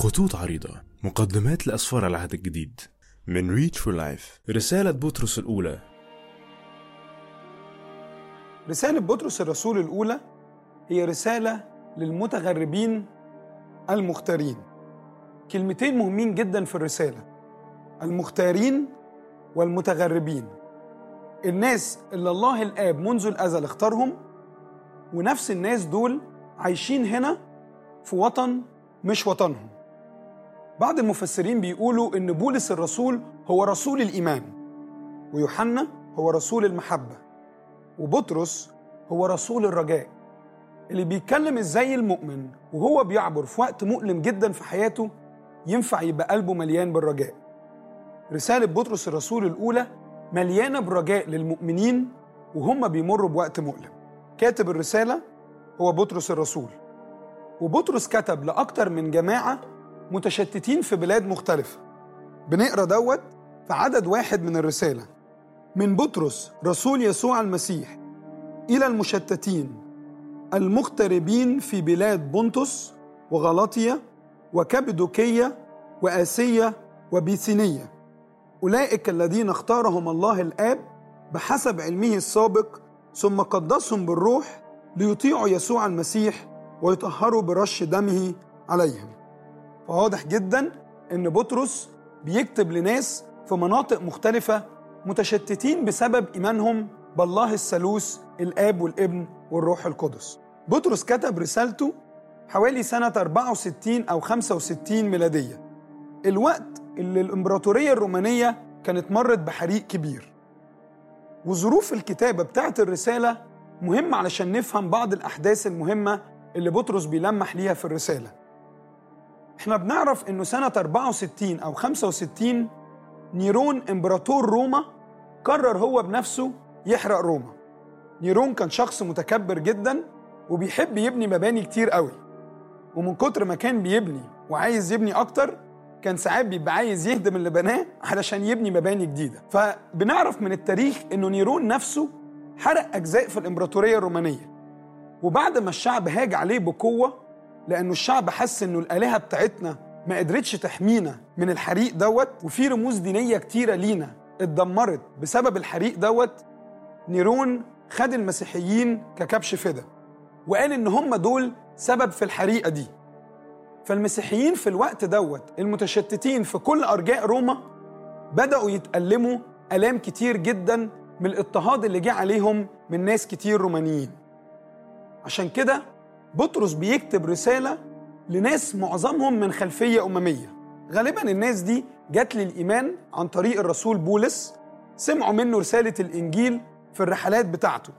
خطوط عريضة مقدمات لأسفار العهد الجديد من ريتش فور لايف رسالة بطرس الأولى رسالة بطرس الرسول الأولى هي رسالة للمتغربين المختارين كلمتين مهمين جدا في الرسالة المختارين والمتغربين الناس اللي الله الآب منذ الأزل اختارهم ونفس الناس دول عايشين هنا في وطن مش وطنهم بعض المفسرين بيقولوا إن بولس الرسول هو رسول الإيمان ويوحنا هو رسول المحبة وبطرس هو رسول الرجاء اللي بيتكلم ازاي المؤمن وهو بيعبر في وقت مؤلم جدا في حياته ينفع يبقى قلبه مليان بالرجاء رسالة بطرس الرسول الأولى مليانة برجاء للمؤمنين وهم بيمروا بوقت مؤلم كاتب الرسالة هو بطرس الرسول وبطرس كتب لأكتر من جماعة متشتتين في بلاد مختلفة بنقرا دوت في عدد واحد من الرسالة من بطرس رسول يسوع المسيح إلى المشتتين المغتربين في بلاد بونتوس وغلاطيا وكبدوكية وآسية وبيثينية أولئك الذين اختارهم الله الآب بحسب علمه السابق ثم قدسهم بالروح ليطيعوا يسوع المسيح ويطهروا برش دمه عليهم فواضح جدا ان بطرس بيكتب لناس في مناطق مختلفة متشتتين بسبب إيمانهم بالله الثالوث الآب والابن والروح القدس بطرس كتب رسالته حوالي سنة 64 أو 65 ميلادية الوقت اللي الإمبراطورية الرومانية كانت مرت بحريق كبير وظروف الكتابة بتاعت الرسالة مهمة علشان نفهم بعض الأحداث المهمة اللي بطرس بيلمح ليها في الرسالة احنا بنعرف انه سنة 64 أو 65 نيرون إمبراطور روما قرر هو بنفسه يحرق روما نيرون كان شخص متكبر جدا وبيحب يبني مباني كتير قوي ومن كتر ما كان بيبني وعايز يبني أكتر كان ساعات بيبقى عايز يهدم اللي بناه علشان يبني مباني جديدة فبنعرف من التاريخ انه نيرون نفسه حرق أجزاء في الإمبراطورية الرومانية وبعد ما الشعب هاج عليه بقوة لأنه الشعب حس إنه الآلهة بتاعتنا ما قدرتش تحمينا من الحريق دوت وفي رموز دينية كتيرة لينا اتدمرت بسبب الحريق دوت نيرون خد المسيحيين ككبش فدا وقال إن هم دول سبب في الحريقة دي فالمسيحيين في الوقت دوت المتشتتين في كل أرجاء روما بدأوا يتألموا آلام كتير جدا من الاضطهاد اللي جه عليهم من ناس كتير رومانيين عشان كده بطرس بيكتب رسالة لناس معظمهم من خلفية أممية غالبا الناس دي جات للإيمان عن طريق الرسول بولس سمعوا منه رسالة الإنجيل في الرحلات بتاعته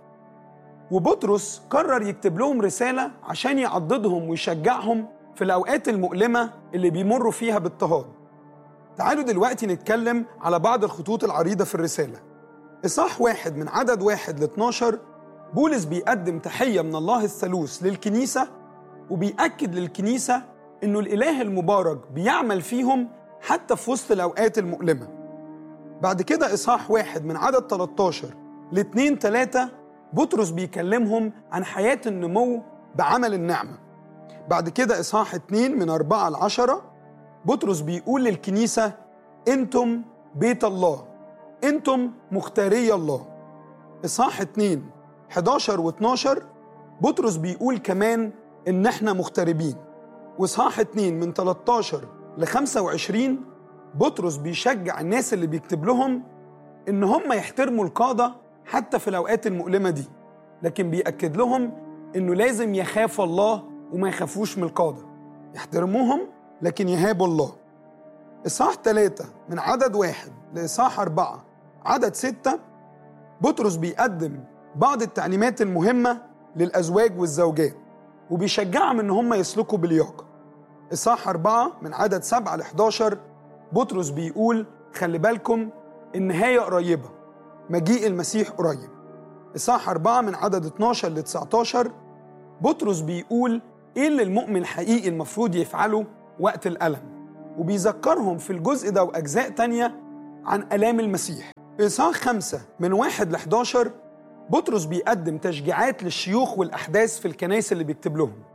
وبطرس قرر يكتب لهم رسالة عشان يعضدهم ويشجعهم في الأوقات المؤلمة اللي بيمروا فيها باضطهاد تعالوا دلوقتي نتكلم على بعض الخطوط العريضة في الرسالة إصحاح واحد من عدد واحد ل 12 بولس بيقدم تحية من الله الثالوث للكنيسة وبيأكد للكنيسة إنه الإله المبارك بيعمل فيهم حتى في وسط الأوقات المؤلمة بعد كده إصحاح واحد من عدد 13 ل 2 3 بطرس بيكلمهم عن حياة النمو بعمل النعمة بعد كده إصحاح 2 من 4 ل 10 بطرس بيقول للكنيسة أنتم بيت الله أنتم مختاري الله إصحاح 2 11 و12 بطرس بيقول كمان إن إحنا مغتربين وإصحاح 2 من 13 ل 25 بطرس بيشجع الناس اللي بيكتب لهم إن هم يحترموا القادة حتى في الأوقات المؤلمة دي لكن بيأكد لهم إنه لازم يخافوا الله وما يخافوش من القادة يحترموهم لكن يهابوا الله إصحاح 3 من عدد واحد لإصحاح أربعة عدد ستة بطرس بيقدم بعض التعليمات المهمة للأزواج والزوجات وبيشجعهم إن هم يسلكوا بلياقة إصحاح أربعة من عدد سبعة ل 11 بطرس بيقول خلي بالكم النهاية قريبة مجيء المسيح قريب إصحاح أربعة من عدد 12 ل 19 بطرس بيقول إيه اللي المؤمن الحقيقي المفروض يفعله وقت الألم وبيذكرهم في الجزء ده وأجزاء تانية عن آلام المسيح في إصحاح خمسة من واحد ل 11 بطرس بيقدم تشجيعات للشيوخ والأحداث في الكنائس اللي بيكتب لهم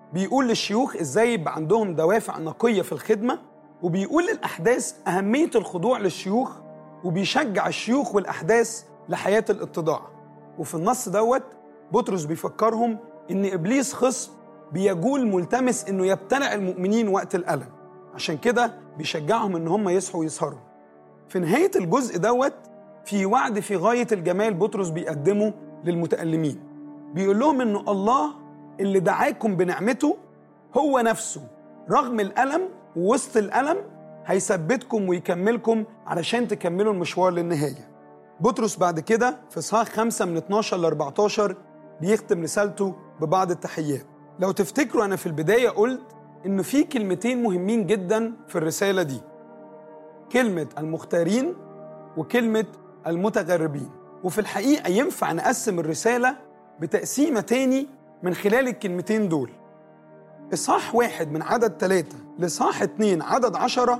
بيقول للشيوخ ازاي يبقى عندهم دوافع نقيه في الخدمه وبيقول للاحداث اهميه الخضوع للشيوخ وبيشجع الشيوخ والاحداث لحياه الاتضاع وفي النص دوت بطرس بيفكرهم ان ابليس خصم بيجول ملتمس انه يبتلع المؤمنين وقت الالم عشان كده بيشجعهم ان هم يصحوا ويسهروا في نهايه الجزء دوت في وعد في غايه الجمال بطرس بيقدمه للمتألمين بيقول لهم انه الله اللي دعاكم بنعمته هو نفسه رغم الألم ووسط الألم هيثبتكم ويكملكم علشان تكملوا المشوار للنهاية بطرس بعد كده في صحاح 5 من 12 ل 14 بيختم رسالته ببعض التحيات لو تفتكروا أنا في البداية قلت إنه في كلمتين مهمين جدا في الرسالة دي كلمة المختارين وكلمة المتغربين وفي الحقيقة ينفع نقسم الرسالة بتقسيمة تاني من خلال الكلمتين دول إصحاح واحد من عدد ثلاثة لإصحاح اتنين عدد عشرة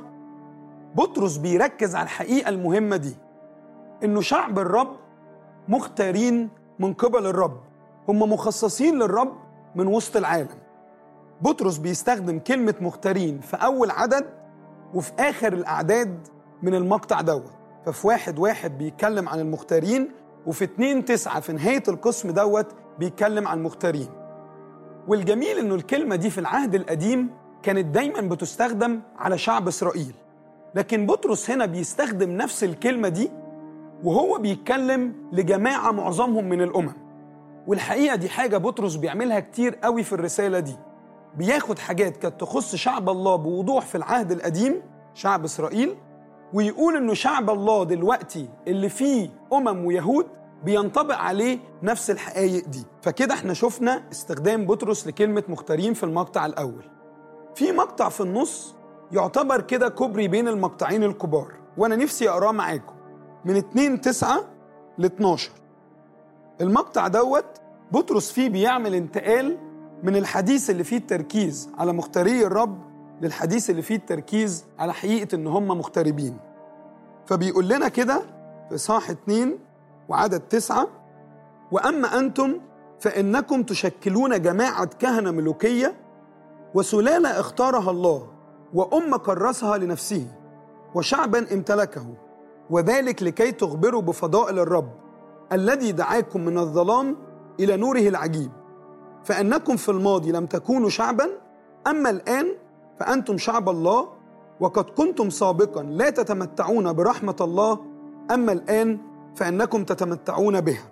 بطرس بيركز على الحقيقة المهمة دي إنه شعب الرب مختارين من قبل الرب هم مخصصين للرب من وسط العالم بطرس بيستخدم كلمة مختارين في أول عدد وفي آخر الأعداد من المقطع دوت ففي واحد واحد بيتكلم عن المختارين وفي اتنين تسعة في نهاية القسم دوت بيتكلم عن المختارين والجميل انه الكلمة دي في العهد القديم كانت دايما بتستخدم على شعب اسرائيل لكن بطرس هنا بيستخدم نفس الكلمة دي وهو بيتكلم لجماعة معظمهم من الأمم والحقيقة دي حاجة بطرس بيعملها كتير قوي في الرسالة دي بياخد حاجات كانت تخص شعب الله بوضوح في العهد القديم شعب إسرائيل ويقول إنه شعب الله دلوقتي اللي فيه أمم ويهود بينطبق عليه نفس الحقائق دي فكده احنا شفنا استخدام بطرس لكلمة مختارين في المقطع الأول في مقطع في النص يعتبر كده كوبري بين المقطعين الكبار وأنا نفسي أقراه معاكم من 2 9 ل 12 المقطع دوت بطرس فيه بيعمل انتقال من الحديث اللي فيه التركيز على مختاري الرب للحديث اللي فيه التركيز على حقيقة إن هم مغتربين فبيقول لنا كده في صاح 2 وعدد تسعة وأما أنتم فإنكم تشكلون جماعة كهنة ملوكية وسلالة اختارها الله وأمة كرسها لنفسه وشعبا امتلكه وذلك لكي تخبروا بفضائل الرب الذي دعاكم من الظلام إلى نوره العجيب فأنكم في الماضي لم تكونوا شعبا أما الآن فأنتم شعب الله وقد كنتم سابقا لا تتمتعون برحمة الله أما الآن فإنكم تتمتعون بها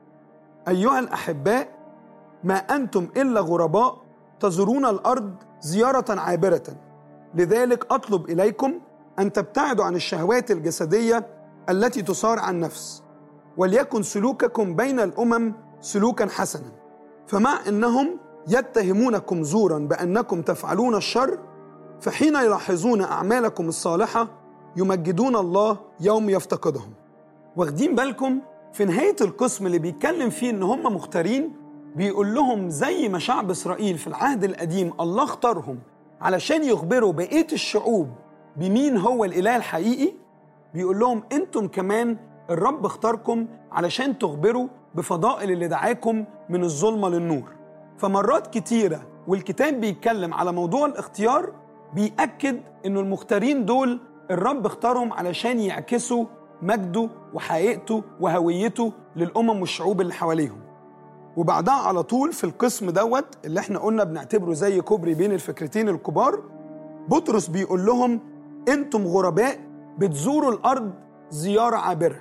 أيها الأحباء ما أنتم إلا غرباء تزورون الأرض زيارة عابرة لذلك أطلب إليكم أن تبتعدوا عن الشهوات الجسدية التي تصار عن نفس وليكن سلوككم بين الأمم سلوكا حسنا فمع أنهم يتهمونكم زورا بأنكم تفعلون الشر فحين يلاحظون أعمالكم الصالحة يمجدون الله يوم يفتقدهم واخدين بالكم في نهاية القسم اللي بيتكلم فيه إن هم مختارين بيقول لهم زي ما شعب إسرائيل في العهد القديم الله اختارهم علشان يخبروا بقية الشعوب بمين هو الإله الحقيقي بيقول لهم أنتم كمان الرب اختاركم علشان تخبروا بفضائل اللي دعاكم من الظلمة للنور فمرات كتيرة والكتاب بيتكلم على موضوع الاختيار بيأكد إنه المختارين دول الرب اختارهم علشان يعكسوا مجده وحقيقته وهويته للأمم والشعوب اللي حواليهم وبعدها على طول في القسم دوت اللي احنا قلنا بنعتبره زي كوبري بين الفكرتين الكبار بطرس بيقول لهم انتم غرباء بتزوروا الارض زياره عابره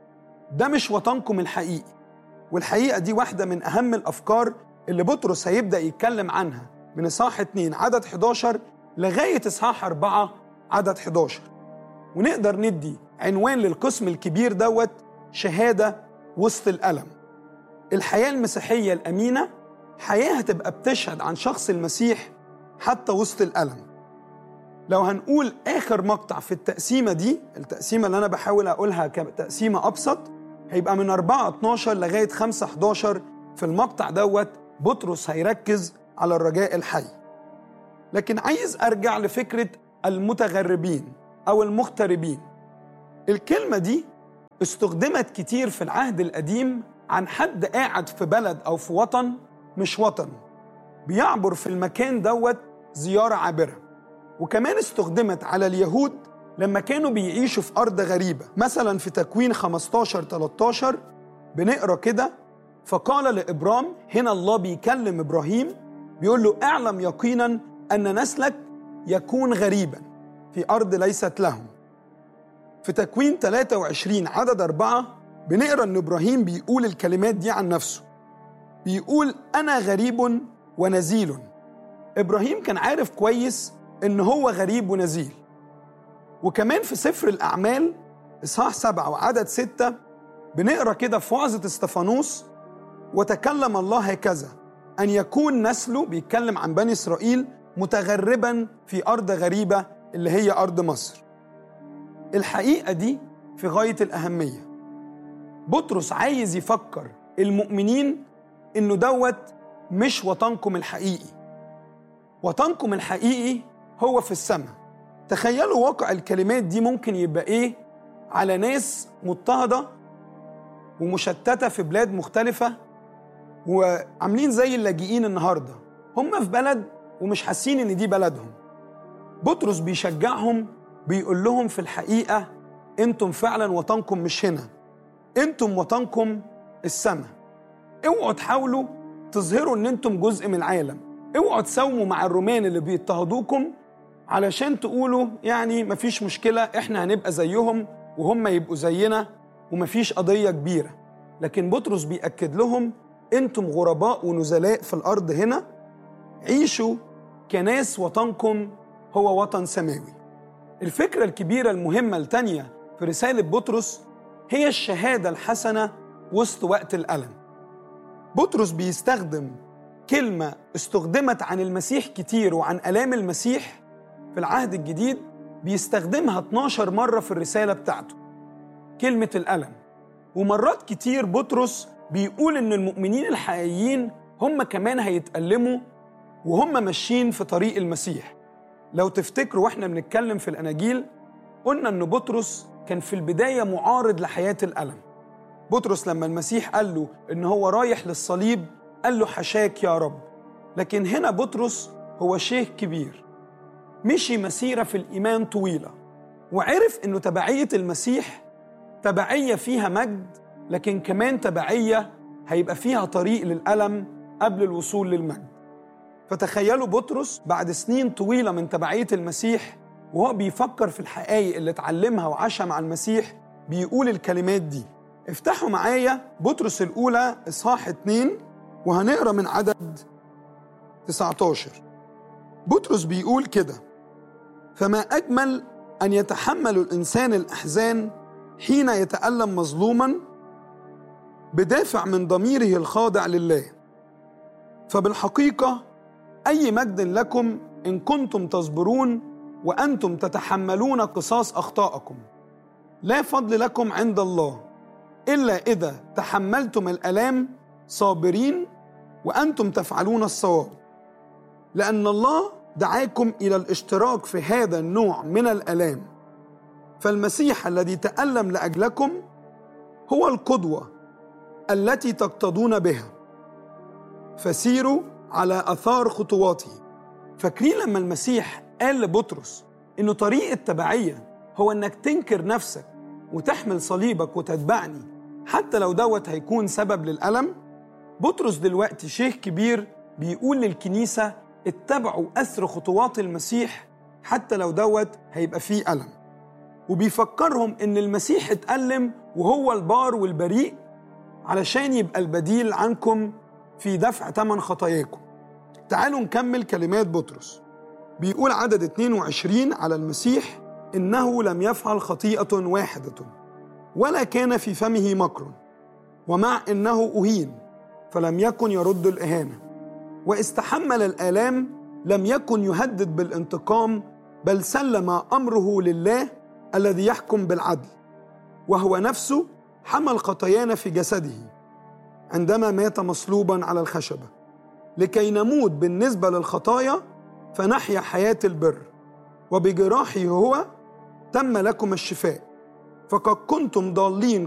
ده مش وطنكم الحقيقي والحقيقه دي واحده من اهم الافكار اللي بطرس هيبدا يتكلم عنها من اصحاح 2 عدد 11 لغايه اصحاح 4 عدد 11 ونقدر ندي عنوان للقسم الكبير دوت شهاده وسط الالم الحياه المسيحيه الامينه حياه هتبقى بتشهد عن شخص المسيح حتى وسط الالم لو هنقول اخر مقطع في التقسيمه دي التقسيمه اللي انا بحاول اقولها كتقسيمه ابسط هيبقى من 4 12 لغايه 5 11 في المقطع دوت بطرس هيركز على الرجاء الحي لكن عايز ارجع لفكره المتغربين او المغتربين الكلمه دي استخدمت كتير في العهد القديم عن حد قاعد في بلد او في وطن مش وطن بيعبر في المكان دوت زيارة عابرة وكمان استخدمت على اليهود لما كانوا بيعيشوا في أرض غريبة مثلا في تكوين 15 13 بنقرا كده فقال لإبرام هنا الله بيكلم إبراهيم بيقول له اعلم يقينا أن نسلك يكون غريبا في أرض ليست لهم في تكوين 23 عدد أربعة بنقرا إن إبراهيم بيقول الكلمات دي عن نفسه بيقول أنا غريب ونزيل إبراهيم كان عارف كويس إن هو غريب ونزيل وكمان في سفر الأعمال إصحاح سبعة وعدد ستة بنقرا كده في وعظة استفانوس وتكلم الله هكذا أن يكون نسله بيتكلم عن بني إسرائيل متغربا في أرض غريبة اللي هي أرض مصر الحقيقة دي في غاية الأهمية بطرس عايز يفكر المؤمنين إنه دوت مش وطنكم الحقيقي وطنكم الحقيقي هو في السماء تخيلوا واقع الكلمات دي ممكن يبقى إيه على ناس مضطهدة ومشتتة في بلاد مختلفة وعاملين زي اللاجئين النهارده هم في بلد ومش حاسين ان دي بلدهم بطرس بيشجعهم بيقول لهم في الحقيقه انتم فعلا وطنكم مش هنا انتم وطنكم السماء اوعوا تحاولوا تظهروا ان انتم جزء من العالم اوعوا تساوموا مع الرومان اللي بيضطهدوكم علشان تقولوا يعني مفيش مشكله احنا هنبقى زيهم وهم يبقوا زينا ومفيش قضيه كبيره لكن بطرس بيأكد لهم انتم غرباء ونزلاء في الارض هنا عيشوا كناس وطنكم هو وطن سماوي الفكره الكبيره المهمه الثانيه في رساله بطرس هي الشهاده الحسنه وسط وقت الالم بطرس بيستخدم كلمه استخدمت عن المسيح كتير وعن الام المسيح في العهد الجديد بيستخدمها 12 مره في الرساله بتاعته كلمه الالم ومرات كتير بطرس بيقول ان المؤمنين الحقيقيين هم كمان هيتألموا وهم ماشيين في طريق المسيح لو تفتكروا واحنا بنتكلم في الاناجيل قلنا ان بطرس كان في البدايه معارض لحياه الالم بطرس لما المسيح قال له ان هو رايح للصليب قال له حشاك يا رب لكن هنا بطرس هو شيخ كبير مشي مسيره في الايمان طويله وعرف انه تبعيه المسيح تبعيه فيها مجد لكن كمان تبعية هيبقى فيها طريق للألم قبل الوصول للمجد فتخيلوا بطرس بعد سنين طويلة من تبعية المسيح وهو بيفكر في الحقائق اللي اتعلمها وعاشها مع المسيح بيقول الكلمات دي افتحوا معايا بطرس الأولى إصحاح 2 وهنقرا من عدد 19 بطرس بيقول كده فما أجمل أن يتحمل الإنسان الأحزان حين يتألم مظلوما بدافع من ضميره الخاضع لله فبالحقيقه اي مجد لكم ان كنتم تصبرون وانتم تتحملون قصاص اخطائكم لا فضل لكم عند الله الا اذا تحملتم الالام صابرين وانتم تفعلون الصواب لان الله دعاكم الى الاشتراك في هذا النوع من الالام فالمسيح الذي تالم لاجلكم هو القدوه التي تقتضون بها فسيروا على اثار خطواته فاكرين لما المسيح قال لبطرس انه طريق التبعيه هو انك تنكر نفسك وتحمل صليبك وتتبعني حتى لو دوت هيكون سبب للالم بطرس دلوقتي شيخ كبير بيقول للكنيسه اتبعوا اثر خطوات المسيح حتى لو دوت هيبقى فيه الم وبيفكرهم ان المسيح اتالم وهو البار والبريء علشان يبقى البديل عنكم في دفع ثمن خطاياكم تعالوا نكمل كلمات بطرس بيقول عدد 22 على المسيح إنه لم يفعل خطيئة واحدة ولا كان في فمه مكر ومع إنه أهين فلم يكن يرد الإهانة واستحمل الآلام لم يكن يهدد بالانتقام بل سلم أمره لله الذي يحكم بالعدل وهو نفسه حمل خطايانا في جسده عندما مات مصلوبا على الخشبه لكي نموت بالنسبه للخطايا فنحيا حياه البر وبجراحه هو تم لكم الشفاء فقد كنتم ضالين